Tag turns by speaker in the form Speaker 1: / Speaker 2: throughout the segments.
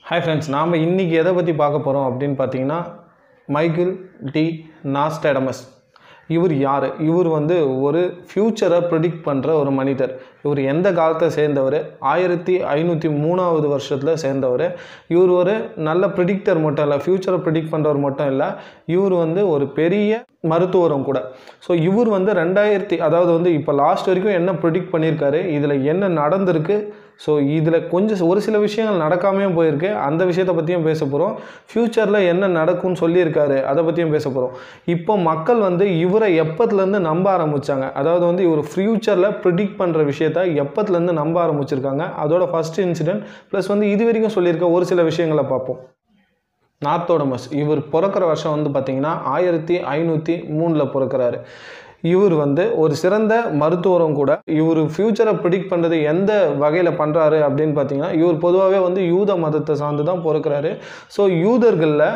Speaker 1: hi friends நாம் இன்றைக்கி எதை பற்றி பார்க்க போகிறோம் அப்படின்னு பார்த்தீங்கன்னா மைக்கேல் டி நாஸ்டடமஸ் இவர் யார் இவர் வந்து ஒரு ஃப்யூச்சரை ப்ரிடிக்ட் பண்ணுற ஒரு மனிதர் இவர் எந்த காலத்தை சேர்ந்தவர் ஆயிரத்தி ஐநூற்றி மூணாவது வருஷத்தில் சேர்ந்தவர் இவர் ஒரு நல்ல ப்ரிடிக்டர் மட்டும் இல்லை ஃப்யூச்சரை ப்ரிடிக்ட் பண்ணுறவர் மட்டும் இல்லை இவர் வந்து ஒரு பெரிய மருத்துவரும் கூட ஸோ இவர் வந்து ரெண்டாயிரத்தி அதாவது வந்து இப்போ லாஸ்ட் வரைக்கும் என்ன ப்ரிடிக்ட் பண்ணியிருக்காரு இதில் என்ன நடந்திருக்கு ஸோ இதில் கொஞ்சம் ஒரு சில விஷயங்கள் நடக்காமையும் போயிருக்கு அந்த விஷயத்தை பற்றியும் பேச போகிறோம் ஃப்யூச்சரில் என்ன நடக்கும்னு சொல்லியிருக்காரு அதை பற்றியும் பேச போகிறோம் இப்போ மக்கள் வந்து இவரை எப்பத்துலேருந்து நம்ப ஆரம்பித்தாங்க அதாவது வந்து இவர் ஃப்யூச்சரில் ப்ரிடிக்ட் பண்ணுற விஷயத்த எப்பத்துலேருந்து நம்ப ஆரம்பிச்சிருக்காங்க அதோட ஃபஸ்ட் இன்சிடென்ட் ப்ளஸ் வந்து இது வரைக்கும் சொல்லியிருக்க ஒரு சில விஷயங்களை பார்ப்போம் நார்த்தோடமஸ் இவர் பிறக்கிற வருஷம் வந்து பார்த்திங்கன்னா ஆயிரத்தி ஐநூற்றி மூணில் பிறக்கிறாரு இவர் வந்து ஒரு சிறந்த மருத்துவரும் கூட இவர் ஃப்யூச்சரை ப்ரிடிக்ட் பண்ணுறது எந்த வகையில் பண்ணுறாரு அப்படின்னு பார்த்தீங்கன்னா இவர் பொதுவாகவே வந்து யூத மதத்தை சார்ந்து தான் பிறக்கிறாரு ஸோ யூதர்களில்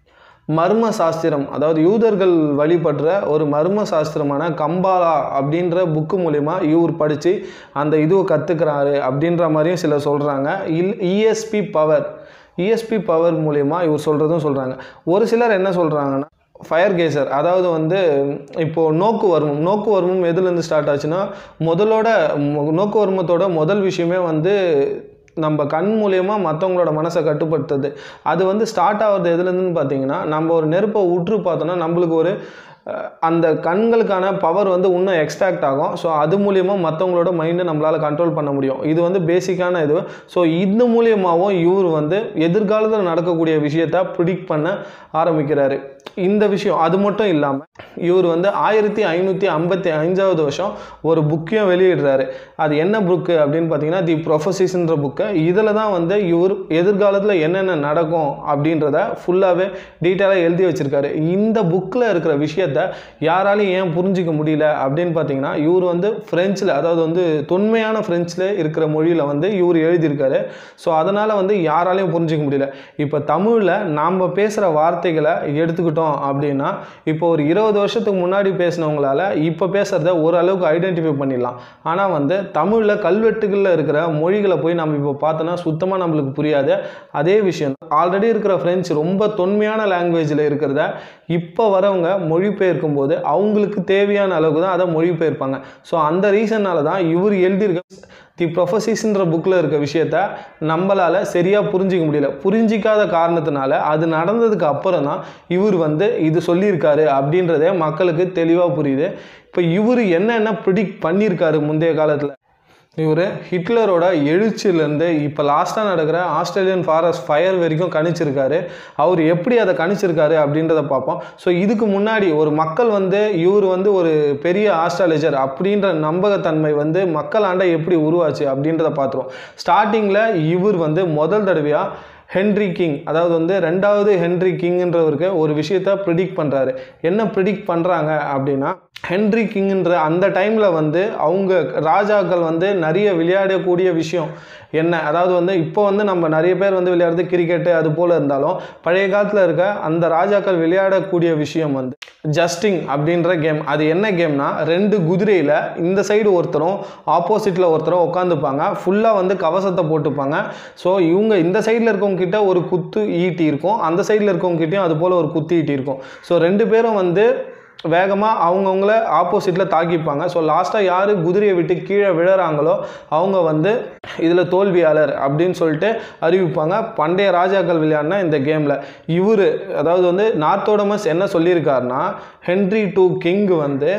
Speaker 1: மர்ம சாஸ்திரம் அதாவது யூதர்கள் வழிபடுற ஒரு மர்ம சாஸ்திரமான கம்பாலா அப்படின்ற புக்கு மூலிமா இவர் படித்து அந்த இதுவை கற்றுக்கிறாரு அப்படின்ற மாதிரியும் சிலர் சொல்கிறாங்க இல் இஎஸ்பி பவர் இஎஸ்பி பவர் மூலிமா இவர் சொல்கிறதும் சொல்கிறாங்க ஒரு சிலர் என்ன சொல்கிறாங்கன்னா ஃபயர் கேசர் அதாவது வந்து இப்போது நோக்கு வர்மம் நோக்கு வர்மம் எதுலேருந்து ஸ்டார்ட் ஆச்சுன்னா முதலோட மொ- நோக்கு வர்மத்தோட முதல் விஷயமே வந்து நம்ம கண் மூலயமா மற்றவங்களோட மனசை கட்டுப்படுத்துறது அது வந்து ஸ்டார்ட் ஆகிறது எதுலேருந்துன்னு பார்த்தீங்கன்னா நம்ம ஒரு நெருப்பை உற்று பார்த்தோன்னா நம்மளுக்கு ஒரு அஹ், அந்த கண்களுக்கான பவர் வந்து இன்னும் எக்ஸ்ட்ராக்ட் ஆகும் ஸோ அது மூலியமா மற்றவங்களோட மைண்டை நம்மளால் கண்ட்ரோல் பண்ண முடியும் இது வந்து பேசிக்கான இது ஸோ இது மூலியமாகவும் இவர் வந்து எதிர்காலத்தில் நடக்கக்கூடிய விஷயத்த ப்ரிடிக்ட் பண்ண ஆரம்பிக்கிறாரு இந்த விஷயம் அது மட்டும் இல்லாமல் இவர் வந்து ஆயிரத்தி ஐநூற்றி ஐம்பத்தி அஞ்சாவது வருஷம் ஒரு புக்கையும் வெளியிடுறாரு அது என்ன புக்கு அப்படின்னு பார்த்தீங்கன்னா தி ப்ரொஃபசிஸ்ன்ற புக்கு இதில் தான் வந்து இவர் எதிர்காலத்தில் என்னென்ன நடக்கும் அப்படின்றத ஃபுல்லாகவே டீட்டெயிலாக எழுதி வச்சிருக்காரு இந்த புக்கில் இருக்கிற விஷயத்த யாராலையும் ஏன் புரிஞ்சிக்க முடியல அப்படின்னு பார்த்தீங்கன்னா இவர் வந்து ஃப்ரெஞ்சில் அதாவது வந்து தொன்மையான ஃப்ரெஞ்சில் இருக்கிற மொழியில் வந்து இவர் எழுதியிருக்காரு ஸோ அதனால் வந்து யாராலையும் புரிஞ்சிக்க முடியல இப்போ தமிழில் நாம் பேசுகிற வார்த்தைகளை எடுத்துக்கிட்டோம் அப்படின்னா இப்போ ஒரு இருபது வருஷத்துக்கு முன்னாடி பேசினவங்களால இப்போ பேசுகிறத ஓரளவுக்கு ஐடென்டிஃபை பண்ணிடலாம் ஆனால் வந்து தமிழில் கல்வெட்டுகளில் இருக்கிற மொழிகளை போய் நம்ம இப்போ பார்த்தோன்னா சுத்தமாக நம்மளுக்கு புரியாது அதே விஷயம் ஆல்ரெடி இருக்கிற ஃப்ரெஞ்சு ரொம்ப தொன்மையான லாங்குவேஜில் இருக்கிறத இப்போ வரவங்க மொழிபெயர்க்கும் போது அவங்களுக்கு தேவையான அளவுக்கு தான் அதை மொழிபெயர்ப்பாங்க ஸோ அந்த ரீசன்னால தான் இவர் எழுதியிருக்க தி ப்ரொஃபசிஸ்ன்ற புக்கில் இருக்க விஷயத்த நம்மளால் சரியாக புரிஞ்சிக்க முடியல புரிஞ்சிக்காத காரணத்தினால அது நடந்ததுக்கு அப்புறம் தான் இவர் வந்து இது சொல்லியிருக்காரு அப்படின்றதே மக்களுக்கு தெளிவாக புரியுது இப்போ இவர் என்னென்ன ப்ரிடிக்ட் பண்ணியிருக்காரு முந்தைய காலத்தில் இவர் ஹிட்லரோட எழுச்சியிலேருந்து இப்போ லாஸ்ட்டாக நடக்கிற ஆஸ்திரேலியன் ஃபாரஸ்ட் ஃபயர் வரைக்கும் கணிச்சிருக்காரு அவர் எப்படி அதை கணிச்சிருக்காரு அப்படின்றத பார்ப்போம் ஸோ இதுக்கு முன்னாடி ஒரு மக்கள் வந்து இவர் வந்து ஒரு பெரிய ஆஸ்ட்ராலஜர் அப்படின்ற நம்பகத்தன்மை வந்து மக்களாண்ட எப்படி உருவாச்சு அப்படின்றத பார்த்துருவோம் ஸ்டார்டிங்கில் இவர் வந்து முதல் தடவையாக ஹென்ரி கிங் அதாவது வந்து ரெண்டாவது ஹென்ரி கிங்ன்றவருக்கு ஒரு விஷயத்த ப்ரிடிக்ட் பண்ணுறாரு என்ன ப்ரிடிக்ட் பண்ணுறாங்க அப்படின்னா ஹென்ரி கிங்ன்ற அந்த டைமில் வந்து அவங்க ராஜாக்கள் வந்து நிறைய விளையாடக்கூடிய விஷயம் என்ன அதாவது வந்து இப்போ வந்து நம்ம நிறைய பேர் வந்து விளையாடுறது கிரிக்கெட்டு அது போல் இருந்தாலும் பழைய காலத்தில் இருக்க அந்த ராஜாக்கள் விளையாடக்கூடிய விஷயம் வந்து ஜஸ்டிங் அப்படின்ற கேம் அது என்ன கேம்னா ரெண்டு குதிரையில் இந்த சைடு ஒருத்தரும் ஆப்போசிட்டில் ஒருத்தரும் உட்காந்துப்பாங்க ஃபுல்லாக வந்து கவசத்தை போட்டுப்பாங்க ஸோ இவங்க இந்த சைடில் இருக்கவங்க கிட்ட ஒரு குத்து ஈட்டி இருக்கும் அந்த சைடில் இருக்கவங்க கிட்டயும் அது போல் ஒரு குத்து ஈட்டி இருக்கும் ஸோ ரெண்டு பேரும் வந்து வேகமாக அவங்கவுங்கள ஆப்போசிட்டில் தாக்கிப்பாங்க ஸோ லாஸ்ட்டாக யார் குதிரையை விட்டு கீழே விழுறாங்களோ அவங்க வந்து இதில் தோல்வியாளர் அப்படின்னு சொல்லிட்டு அறிவிப்பாங்க பண்டைய ராஜாக்கள் விளையாடின இந்த கேமில் இவர் அதாவது வந்து நார்த்தோடமஸ் என்ன சொல்லியிருக்காருன்னா ஹென்ரி டூ கிங் வந்து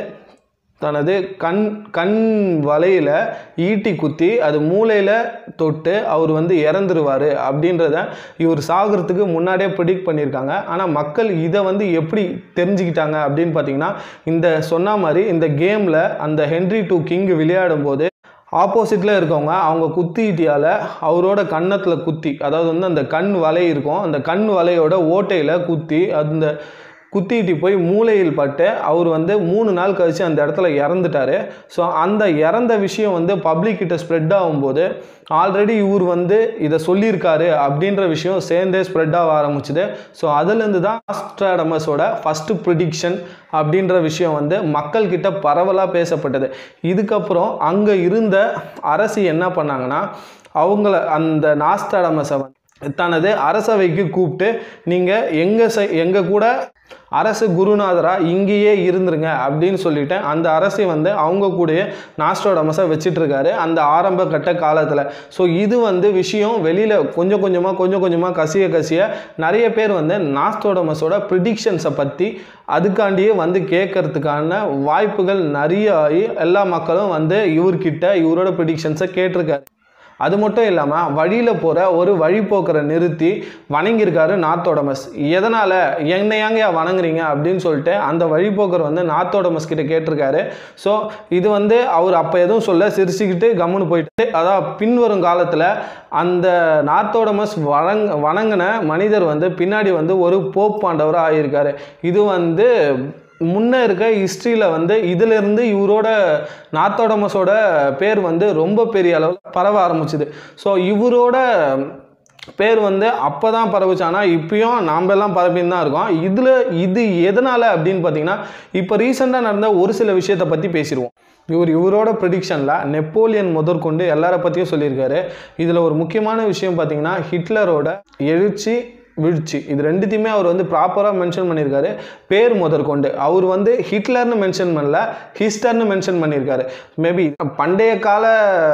Speaker 1: தனது கண் கண் வலையில் ஈட்டி குத்தி அது மூளையில் தொட்டு அவர் வந்து இறந்துருவார் அப்படின்றத இவர் சாகிறதுக்கு முன்னாடியே ப்ரிடிக்ட் பண்ணியிருக்காங்க ஆனால் மக்கள் இதை வந்து எப்படி தெரிஞ்சுக்கிட்டாங்க அப்படின்னு பார்த்தீங்கன்னா இந்த சொன்ன மாதிரி இந்த கேமில் அந்த ஹென்ரி டூ கிங் விளையாடும் போது ஆப்போசிட்டில் இருக்கவங்க அவங்க குத்திட்டியால் அவரோட கன்னத்தில் குத்தி அதாவது வந்து அந்த கண் வலை இருக்கும் அந்த கண் வலையோட ஓட்டையில் குத்தி அந்த குத்திட்டு போய் மூளையில் பட்டு அவர் வந்து மூணு நாள் கழித்து அந்த இடத்துல இறந்துட்டார் ஸோ அந்த இறந்த விஷயம் வந்து பப்ளிக் கிட்ட ஸ்ப்ரெட் ஆகும்போது ஆல்ரெடி இவர் வந்து இதை சொல்லியிருக்காரு அப்படின்ற விஷயம் சேர்ந்தே ஸ்ப்ரெட் ஆக ஆரம்பிச்சுது ஸோ அதுலேருந்து தான் ஆஸ்ட்ராடமஸோட ஃபஸ்ட்டு ப்ரிடிக்ஷன் அப்படின்ற விஷயம் வந்து மக்கள்கிட்ட பரவலாக பேசப்பட்டது இதுக்கப்புறம் அங்கே இருந்த அரசு என்ன பண்ணாங்கன்னா அவங்கள அந்த நாஸ்டாடமஸை தனது அரசவைக்கு கூப்பிட்டு நீங்கள் எங்கள் சை எங்கள் கூட அரசு குருநாதராக இங்கேயே இருந்துருங்க அப்படின்னு சொல்லிட்டு அந்த அரசை வந்து அவங்க கூடயே நாஸ்ட்ரோடமஸை வச்சிட்டு இருக்காரு அந்த ஆரம்ப கட்ட காலத்தில் ஸோ இது வந்து விஷயம் வெளியில் கொஞ்சம் கொஞ்சமாக கொஞ்சம் கொஞ்சமாக கசிய கசிய நிறைய பேர் வந்து நாஸ்ட்ரோடமஸோட ப்ரிடிக்ஷன்ஸை பற்றி அதுக்காண்டியே வந்து கேட்கறதுக்கான வாய்ப்புகள் நிறைய ஆகி எல்லா மக்களும் வந்து இவர்கிட்ட இவரோட ப்ரிடிக்ஷன்ஸை கேட்டிருக்காரு அது மட்டும் இல்லாமல் வழியில் போகிற ஒரு வழிபோக்கரை நிறுத்தி வணங்கியிருக்காரு நார்த்தோடமஸ் எதனால் என்னை ஏங்கயா வணங்குறீங்க அப்படின்னு சொல்லிட்டு அந்த வழிபோக்கர் வந்து நார்த்தோடமஸ் கிட்ட கேட்டிருக்காரு ஸோ இது வந்து அவர் அப்போ எதுவும் சொல்ல சிரிச்சுக்கிட்டு கம்முன்னு போயிட்டு அதான் பின்வரும் காலத்தில் அந்த நார்த்தோடமஸ் வணங் வணங்கின மனிதர் வந்து பின்னாடி வந்து ஒரு போப் பாண்டவராக ஆகியிருக்காரு இது வந்து முன்னே இருக்க ஹிஸ்ட்ரியில் வந்து இதிலிருந்து இவரோட நார்த்தோடமஸோட பேர் வந்து ரொம்ப பெரிய அளவில் பரவ ஆரம்பிச்சுது ஸோ இவரோட பேர் வந்து அப்போ தான் பரவுச்சு ஆனால் இப்பயும் நாம் எல்லாம் பரப்பின்னு தான் இருக்கோம் இதில் இது எதனால் அப்படின்னு பார்த்தீங்கன்னா இப்போ ரீசெண்டாக நடந்த ஒரு சில விஷயத்தை பற்றி பேசிடுவோம் இவர் இவரோட ப்ரிடிக்ஷனில் நெப்போலியன் முதற்கொண்டு எல்லாரை பற்றியும் சொல்லியிருக்காரு இதில் ஒரு முக்கியமான விஷயம் பார்த்தீங்கன்னா ஹிட்லரோட எழுச்சி வீழ்ச்சி இது ரெண்டுத்தையுமே அவர் வந்து ப்ராப்பராக மென்ஷன் பண்ணியிருக்காரு பேர் முதற்கொண்டு அவர் வந்து ஹிட்லர்னு மென்ஷன் பண்ணல ஹிஸ்டர்னு மென்ஷன் பண்ணியிருக்காரு மேபி பண்டைய கால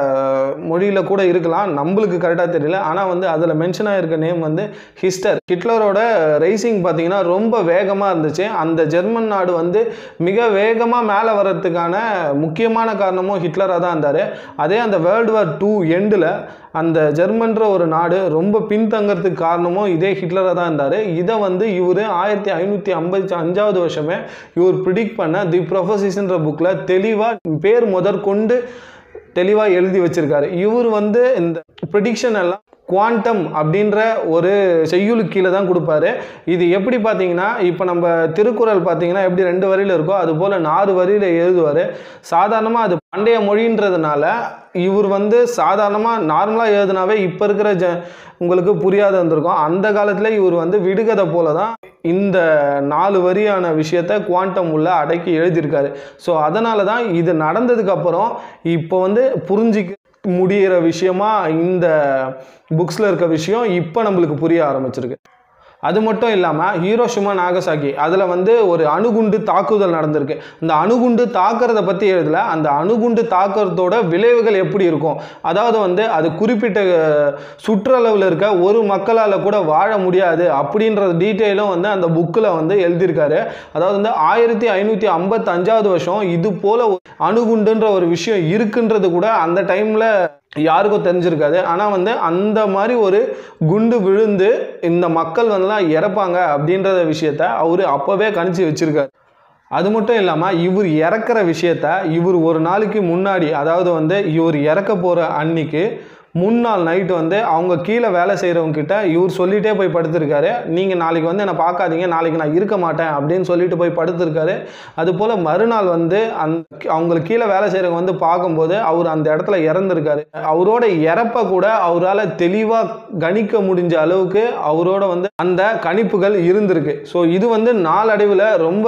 Speaker 1: மொழியில் கூட இருக்கலாம் நம்மளுக்கு கரெக்டாக தெரியல ஆனால் வந்து அதில் மென்ஷன் ஆகிருக்க நேம் வந்து ஹிஸ்டர் ஹிட்லரோட ரைசிங் பார்த்தீங்கன்னா ரொம்ப வேகமாக இருந்துச்சு அந்த ஜெர்மன் நாடு வந்து மிக வேகமாக மேலே வர்றதுக்கான முக்கியமான காரணமும் ஹிட்லராக தான் இருந்தார் அதே அந்த வேர்ல்டு வார் டூ எண்டில் அந்த ஜெர்மன்ற ஒரு நாடு ரொம்ப பின்தங்கிறதுக்கு காரணமும் இதே ஹிட்லராக தான் இருந்தார் இதை வந்து இவர் ஆயிரத்தி ஐநூற்றி ஐம்பத்தி அஞ்சாவது வருஷமே இவர் ப்ரிடிக்ட் பண்ண தி ப்ரொஃபசிஸ்ன்ற புக்கில் தெளிவாக பேர் முதற்கொண்டு தெளிவாக எழுதி வச்சிருக்காரு இவர் வந்து இந்த ப்ரிடிக்ஷன் எல்லாம் குவாண்டம் அப்படின்ற ஒரு செய்யுளுக்கு கீழே தான் கொடுப்பாரு இது எப்படி பார்த்தீங்கன்னா இப்போ நம்ம திருக்குறள் பார்த்தீங்கன்னா எப்படி ரெண்டு வரியில் இருக்கோ அது போல் நாலு வரியில் எழுதுவார் சாதாரணமாக அது பண்டைய மொழின்றதுனால இவர் வந்து சாதாரணமாக நார்மலாக எழுதுனாவே இப்போ இருக்கிற ஜ உங்களுக்கு புரியாத இருந்திருக்கும் அந்த காலத்தில் இவர் வந்து விடுகதை போல தான் இந்த நாலு வரியான விஷயத்த குவாண்டம் உள்ள அடக்கி எழுதியிருக்காரு ஸோ அதனால தான் இது நடந்ததுக்கப்புறம் இப்போ வந்து புரிஞ்சிக்க முடிகிற விஷயமா இந்த புக்ஸில் இருக்க விஷயம் இப்போ நம்மளுக்கு புரிய ஆரம்பிச்சிருக்கு அது மட்டும் இல்லாமல் ஹீரோஷிமா நாகசாகி அதில் வந்து ஒரு அணுகுண்டு தாக்குதல் நடந்திருக்கு இந்த அணுகுண்டு தாக்குறத பற்றி எழுதல அந்த அணுகுண்டு தாக்குறதோட விளைவுகள் எப்படி இருக்கும் அதாவது வந்து அது குறிப்பிட்ட அஹ், சுற்றளவில் இருக்க ஒரு மக்களால் கூட வாழ முடியாது அப்படின்ற டீட்டெயிலும் வந்து அந்த புக்கில் வந்து எழுதியிருக்காரு அதாவது வந்து ஆயிரத்தி ஐநூற்றி ஐம்பத்தஞ்சாவது வருஷம் இது போல் ஒரு அணுகுண்டுன்ற ஒரு விஷயம் இருக்குன்றது கூட அந்த டைமில் யாருக்கும் தெரிஞ்சிருக்காது ஆனால் வந்து அந்த மாதிரி ஒரு குண்டு விழுந்து இந்த மக்கள் வந்துலாம் இறப்பாங்க அப்படின்ற விஷயத்த அவர் அப்போவே கணிச்சு வச்சிருக்காரு அது மட்டும் இல்லாமல் இவர் இறக்குற விஷயத்த இவர் ஒரு நாளைக்கு முன்னாடி அதாவது வந்து இவர் இறக்க போகிற அன்னைக்கு முன்னாள் நைட்டு வந்து அவங்க கீழே வேலை செய்கிறவங்க கிட்ட இவர் சொல்லிட்டே போய் படுத்திருக்காரு நீங்கள் நாளைக்கு வந்து என்னை பார்க்காதீங்க நாளைக்கு நான் இருக்க மாட்டேன் அப்படின்னு சொல்லிட்டு போய் படுத்திருக்காரு அதுபோல் மறுநாள் வந்து அந்த அவங்களுக்கு கீழே வேலை செய்கிறவங்க வந்து பார்க்கும்போது அவர் அந்த இடத்துல இறந்துருக்காரு அவரோட இறப்பை கூட அவரால் தெளிவாக கணிக்க முடிஞ்ச அளவுக்கு அவரோட வந்து அந்த கணிப்புகள் இருந்திருக்கு ஸோ இது வந்து நாளடைவில் ரொம்ப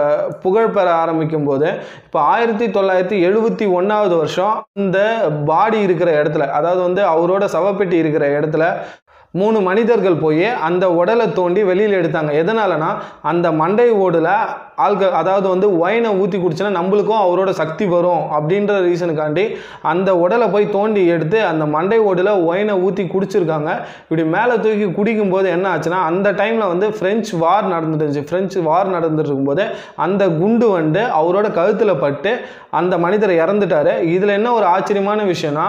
Speaker 1: புகழ் பெற ஆரம்பிக்கும் போது இப்போ ஆயிரத்தி தொள்ளாயிரத்தி எழுபத்தி ஒன்றாவது வருஷம் இந்த பாடி இருக்கிற இடத்துல அதாவது வந்து அவரோட சவப்பெட்டி இருக்கிற இடத்துல மூணு மனிதர்கள் போய் அந்த உடலை தோண்டி வெளியில் எடுத்தாங்க எதனாலனா அந்த மண்டை ஓடில் ஆள்கள் அதாவது வந்து ஒயினை ஊற்றி குடிச்சுன்னா நம்மளுக்கும் அவரோட சக்தி வரும் அப்படின்ற ரீசனுக்காண்டி அந்த உடலை போய் தோண்டி எடுத்து அந்த மண்டை ஓடில் ஒயினை ஊற்றி குடிச்சிருக்காங்க இப்படி மேலே தூக்கி குடிக்கும்போது என்ன ஆச்சுன்னா அந்த டைமில் வந்து ஃப்ரெஞ்ச் வார் நடந்துருந்துச்சு ஃப்ரெஞ்ச் வார் நடந்துட்டு இருக்கும்போது அந்த குண்டு வந்து அவரோட கழுத்தில் பட்டு அந்த மனிதர் இறந்துட்டாரு இதில் என்ன ஒரு ஆச்சரியமான விஷயம்னா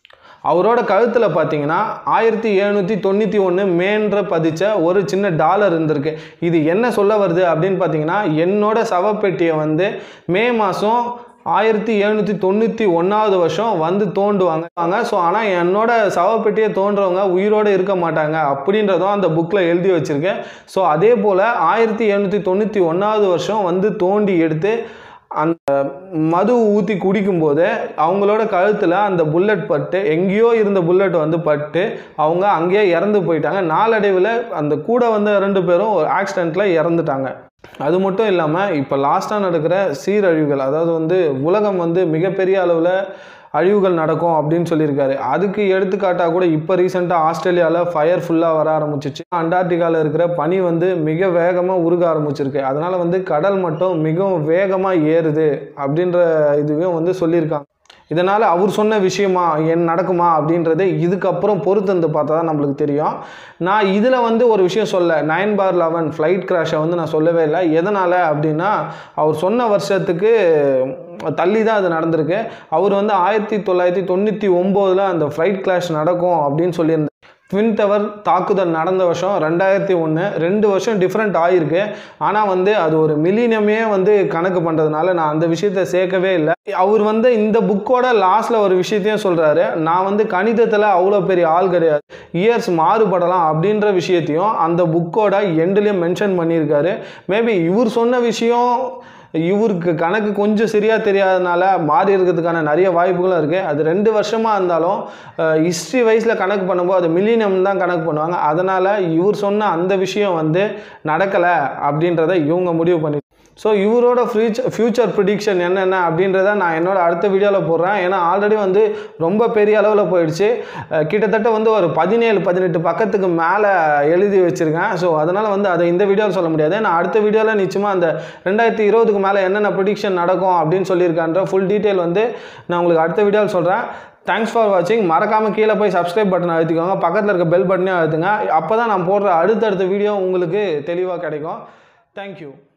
Speaker 1: அவரோட கழுத்தில் பார்த்தீங்கன்னா ஆயிரத்தி எழுநூற்றி தொண்ணூற்றி ஒன்று மேன்ற பதிச்ச ஒரு சின்ன டாலர் இருந்திருக்கு இது என்ன சொல்ல வருது அப்படின்னு பார்த்தீங்கன்னா என்னோட சவப்பெட்டியை வந்து மே மாதம் ஆயிரத்தி எழுநூற்றி தொண்ணூற்றி ஒன்றாவது வருஷம் வந்து தோண்டுவாங்க ஸோ ஆனால் என்னோட சவப்பெட்டியை தோன்றவங்க உயிரோடு இருக்க மாட்டாங்க அப்படின்றதும் அந்த புக்கில் எழுதி வச்சுருக்கேன் ஸோ அதே போல் ஆயிரத்தி எழுநூற்றி தொண்ணூற்றி ஒன்றாவது வருஷம் வந்து தோண்டி எடுத்து அந்த மது ஊற்றி குடிக்கும்போது அவங்களோட கழுத்தில் அந்த புல்லட் பட்டு எங்கேயோ இருந்த புல்லட் வந்து பட்டு அவங்க அங்கேயே இறந்து போயிட்டாங்க நாளடைவில் அந்த கூட வந்த ரெண்டு பேரும் ஒரு ஆக்சிடெண்ட்டில் இறந்துட்டாங்க அது மட்டும் இல்லாமல் இப்போ லாஸ்ட்டாக நடக்கிற சீரழிவுகள் அதாவது வந்து உலகம் வந்து மிகப்பெரிய அளவில் அழிவுகள் நடக்கும் அப்படின்னு சொல்லியிருக்காரு அதுக்கு எடுத்துக்காட்டாக கூட இப்போ ரீசெண்டாக ஆஸ்திரேலியாவில் ஃபயர் ஃபுல்லாக வர ஆரம்பிச்சிச்சு அண்டார்டிகாவில் இருக்கிற பனி வந்து மிக வேகமாக உருக ஆரம்பிச்சிருக்கு அதனால் வந்து கடல் மட்டம் மிகவும் வேகமாக ஏறுது அப்படின்ற இதுவும் வந்து சொல்லியிருக்காங்க இதனால் அவர் சொன்ன விஷயமா என் நடக்குமா அப்படின்றது இதுக்கப்புறம் பொறுத்திருந்து பார்த்தா தான் நம்மளுக்கு தெரியும் நான் இதில் வந்து ஒரு விஷயம் சொல்ல நைன் பார் லெவன் ஃப்ளைட் கிராஷை வந்து நான் சொல்லவே இல்லை எதனால் அப்படின்னா அவர் சொன்ன வருஷத்துக்கு தள்ளி தான் அது நடந்திருக்கு அவர் வந்து ஆயிரத்தி தொள்ளாயிரத்தி தொண்ணூற்றி ஒம்போதில் அந்த ஃப்ளைட் கிராஷ் நடக்கும் அப்படின்னு சொல்லியிருந்தார் ட்வின் டவர் தாக்குதல் நடந்த வருஷம் ரெண்டாயிரத்தி ஒன்று ரெண்டு வருஷம் டிஃப்ரெண்ட் ஆகிருக்கு ஆனால் வந்து அது ஒரு மில்லினியமே வந்து கணக்கு பண்ணுறதுனால நான் அந்த விஷயத்தை சேர்க்கவே இல்லை அவர் வந்து இந்த புக்கோட லாஸ்ட்டில் ஒரு விஷயத்தையும் சொல்கிறாரு நான் வந்து கணிதத்தில் அவ்வளோ பெரிய ஆள் கிடையாது இயர்ஸ் மாறுபடலாம் அப்படின்ற விஷயத்தையும் அந்த புக்கோட எண்ட்லேயும் மென்ஷன் பண்ணியிருக்காரு மேபி இவர் சொன்ன விஷயம் இவருக்கு கணக்கு கொஞ்சம் சரியாக தெரியாதனால மாறி இருக்கிறதுக்கான நிறைய வாய்ப்புகளும் இருக்குது அது ரெண்டு வருஷமாக இருந்தாலும் ஹிஸ்ட்ரி வைஸில் கணக்கு பண்ணும்போது அது மில்லினியம் தான் கணக்கு பண்ணுவாங்க அதனால் இவர் சொன்ன அந்த விஷயம் வந்து நடக்கலை அப்படின்றத இவங்க முடிவு பண்ணி ஸோ இவரோட ஃபியூச்சர் ஃப்யூச்சர் ப்ரிடிக்ஷன் என்னென்ன அப்படின்றத நான் என்னோட அடுத்த வீடியோவில் போடுறேன் ஏன்னா ஆல்ரெடி வந்து ரொம்ப பெரிய அளவில் போயிடுச்சு அஹ் கிட்டத்தட்ட வந்து ஒரு பதினேழு பதினெட்டு பக்கத்துக்கு மேலே எழுதி வச்சுருக்கேன் ஸோ அதனால் வந்து அதை இந்த வீடியோவில் சொல்ல முடியாது நான் அடுத்த வீடியோவில் நிச்சயமாக அந்த ரெண்டாயிரத்தி இருபதுக்கு மேலே என்னென்ன ப்ரிடிக்ஷன் நடக்கும் அப்படின்னு சொல்லியிருக்கான்ற ஃபுல் டீட்டெயில் வந்து நான் உங்களுக்கு அடுத்த வீடியோவில் சொல்கிறேன் தேங்க்ஸ் ஃபார் வாட்சிங் மறக்காமல் கீழே போய் சப்ஸ்கிரைப் பட்டன் அழுத்திக்கோங்க பக்கத்தில் இருக்க பெல் பட்டனையும் அழுத்துங்க அப்போ தான் நான் போடுற அடுத்தடுத்த வீடியோ உங்களுக்கு தெளிவாக கிடைக்கும் தேங்க்யூ